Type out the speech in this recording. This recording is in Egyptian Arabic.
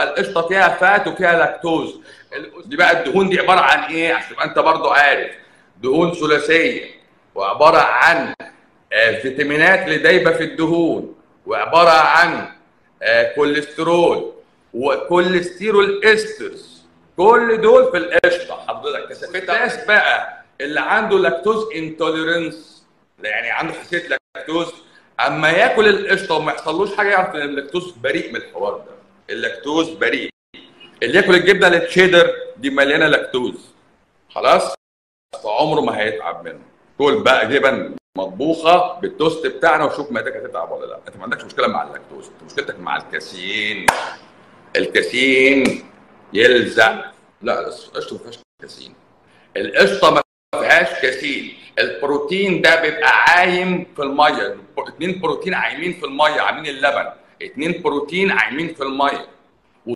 فالقشطه فيها فات وفيها لاكتوز دي بقى الدهون دي عباره عن ايه عشان تبقى انت برضو عارف دهون ثلاثيه وعباره عن آه، فيتامينات اللي دايبه في الدهون وعباره عن آه، كوليسترول وكوليسترول استرز كل دول في القشطه حضرتك كثافتها الناس بقى اللي عنده لاكتوز انتوليرنس يعني عنده حساسيه لاكتوز اما ياكل القشطه وما يحصلوش حاجه يعرف ان اللاكتوز بريء من الحوار ده اللاكتوز بريء اللي ياكل الجبنه التشيدر دي مليانه لاكتوز خلاص فعمره ما هيتعب منه كل بقى جبن مطبوخه بالتوست بتاعنا وشوف معدتك هتتعب ولا لا انت ما عندكش مشكله مع اللاكتوز انت مشكلتك مع الكاسيين الكاسيين يلزق لا القشطه ما فيهاش كاسيين القشطه ما فيهاش كاسين البروتين ده بيبقى عايم في الميه اتنين بروتين عايمين في الميه عاملين اللبن اتنين بروتين عايمين في الميه